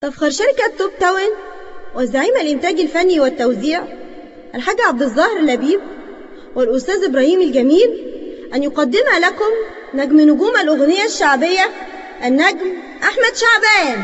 تفخر شركة توب تاون وزعيم الإنتاج الفني والتوزيع الحاج عبد الظاهر لبيب والأستاذ إبراهيم الجميل أن يقدم لكم نجم نجوم الأغنية الشعبية النجم أحمد شعبان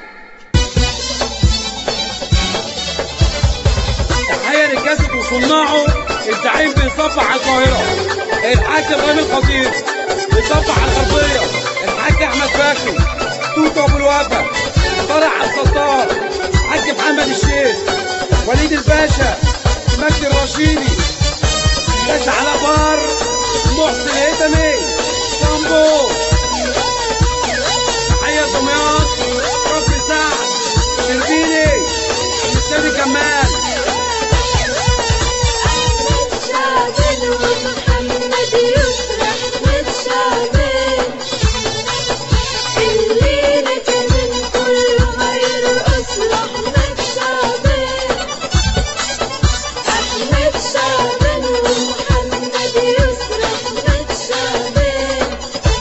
تحية للكاسب وصناعه الزعيم بيصبح على القاهرة الحاج إبراهيم الخطيب بيصبح على الغربية الحاج أحمد فاكر توتو أبو الوفا طارق على الستار الحاج محمد الشيخ وليد الباشا مجدي الرشيدي باشا على بار محسن هيثمي شامبو تحية دمياط رفي سعد شربيني مستر كمال شعبان ومحمد يسرى أحمد شعبان الليلة كمان كله هيرقص لأحمد شعبان أحمد شعبان ومحمد يسرى أحمد شعبان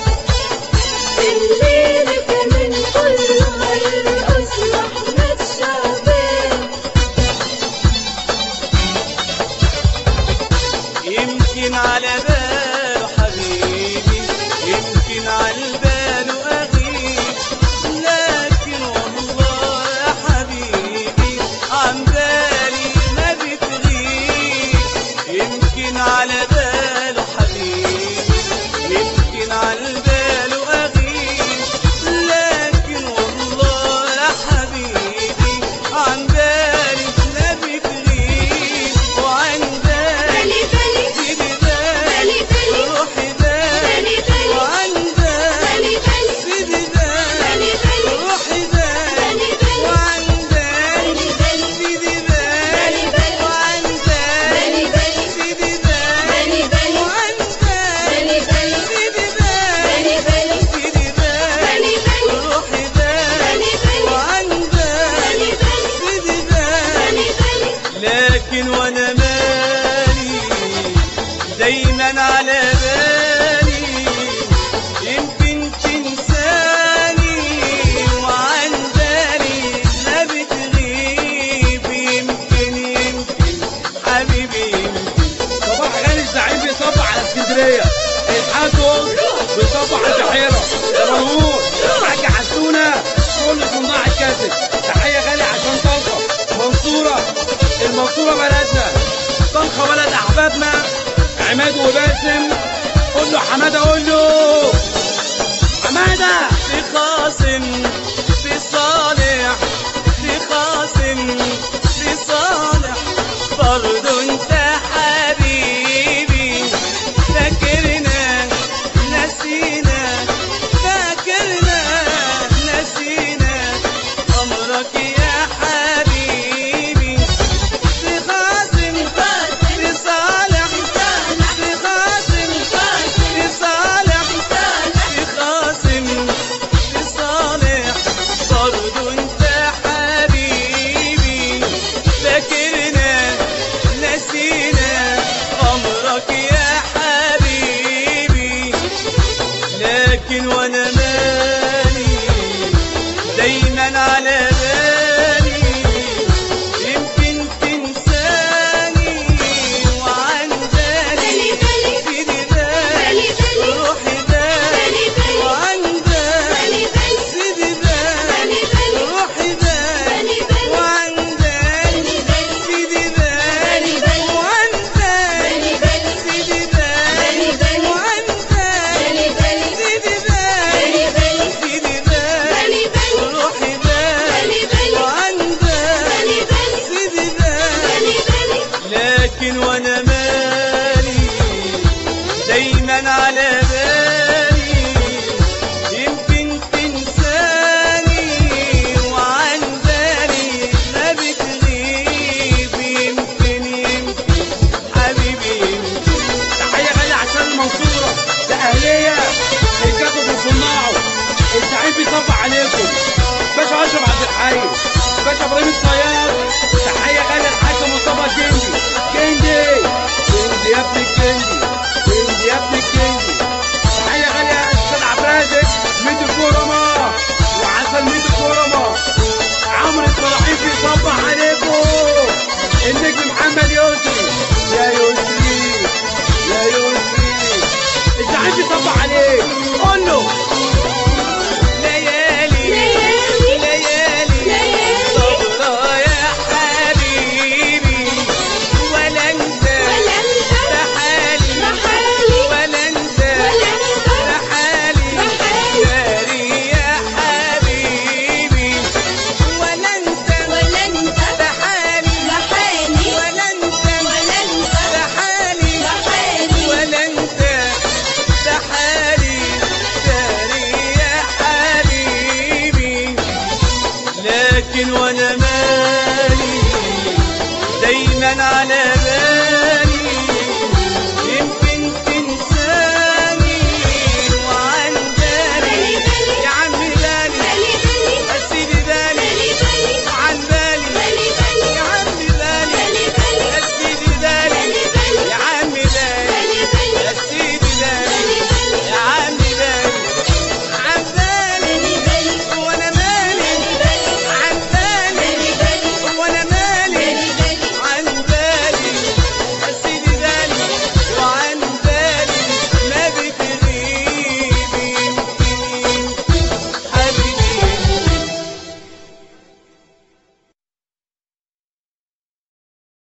الليلة كمان كله هيرقص لأحمد شعبان يمكن على باله حبيبي يمكن على باله أغيب لكن والله يا حبيبي عن بالي ما بتغيب يمكن على باله حبيبي يمكن على باله أغيب لكن والله يا حبيبي عن بالي ما بتغيب وعن بالي بالي بالي سيدي بالي بالي بالي روحي بالي بالي بالي وعن بالي بالي بالي سيدي بالي بالي بالي روحي بالي بالي بالي وعن بالي بالي بالي سيدي بالي بالي بالي وعن بالي بالي بالي سيدي بالي بالي بالي وعن بالي بالي بالي سيدي بالي بالي بالي سيدي بالي بالي بالي روحي بالي بالي بالي وعن بالي بالي بالي سيدي بالي بالي بالي لكن وانا مالي دايما على بالي يمكن تنساني وعن بالي ما بتغيب يمكن يمكن حبيبي يمكن صباح غالي الزعيم بيصبح على اسكندريه الحاج بيصبح على البحيره المنهور حاج حسونه كل صناع الكاسب تحيه غالي عشان طنطا منصوره المنصوره بلدنا طنطا بلد احبابنا عماد وباسم قول له حماده قول له حماده في خاصم في صالح في خاصم في صالح برضو انت حبيبي فاكرنا نسينا فاكرنا نسينا امرك يا حبيبي في خاصم في صالح في خاصم في صالح في خاصم في صالح برضو انت حبيبي فاكرنا نسينا عمرك يا حبيبي لكن وانا مالي دايما على بالي يمكن تنساني وعن بالي بالي بالي سيدي بالي بالي بالي روحي بالي بالي بالي وعن بالي بالي بالي سيدي بالي بالي بالي روحي بالي بالي بالي وعن بالي بالي بالي سيدي بالي بالي بالي وعن بالي بالي بالي سيدي بالي بالي بالي وعن بالي بالي بالي سيدي بالي بالي بالي سيدي بالي بالي بالي روحي بالي بالي بالي وعن بالي بالي بالي سيدي بالي بالي بالي لكن وانا مالي دايما على بالي يمكن تنساني وعن بالي ما بتغيب يمكن يمكن حبيبي يمكن تحيه غالي عشان المنصوره ده اهليه الكاتب وصناعه الزعيم بيصبح عليكم باشا اشرف عبد الحي باشا ابراهيم الصياد